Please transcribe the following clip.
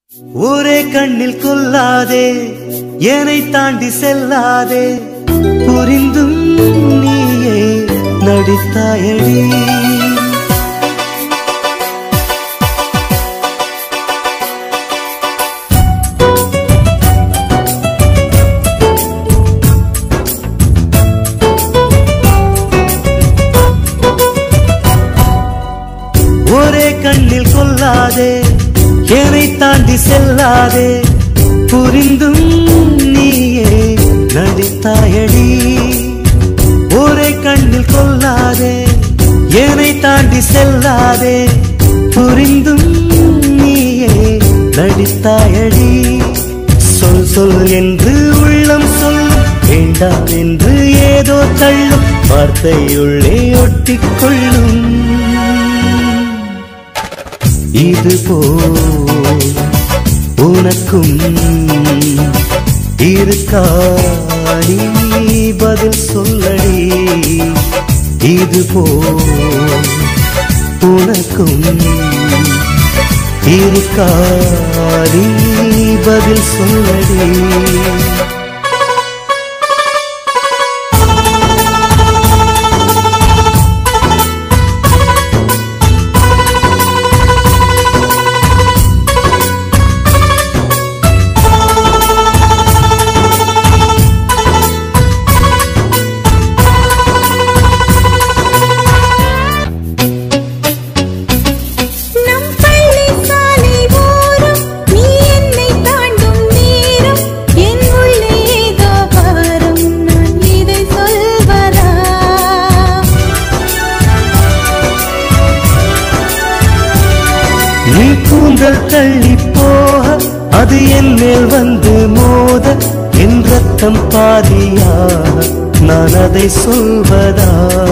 ஒரே கண்ணில் கொல்லாதே என்னை தாண்டி செல்லாதே புரிந்தும் நீயே நடித்தாயடி ஒரே கண்ணில் கொல்லாதே என்னை தாண்டி செல்லாதே புரிந்தும் நீயே நடித்தாயடி ஒரே கண்ணில் கொல்லாதே என்னை தாண்டி செல்லாதே புரிந்தும் நீயே நடித்தாயடி சொல் சொல் என்று உள்ளம் சொல் வேண்டாம் என்று ஏதோ தள்ளும் வார்த்தையுள்ளே ஒட்டிக்கொள்ளும் இது போல் உனக்கும் இருக்காடி பதில் சொல்லடி இது போல் உனக்கும் இருக்காடி பதில் சொல்லடி நம் பள்ளி சாலை ஓரம் நீ என்னை தாண்டும் நேரம் என் உள்ளே ஏதோ பாரம் நான் இதை சொல்வதா நீ கூந்தல் தள்ளி போக அது என் மேல் வந்து மோத என் ரத்தம் பாதியாக நான் அதை சொல்வதா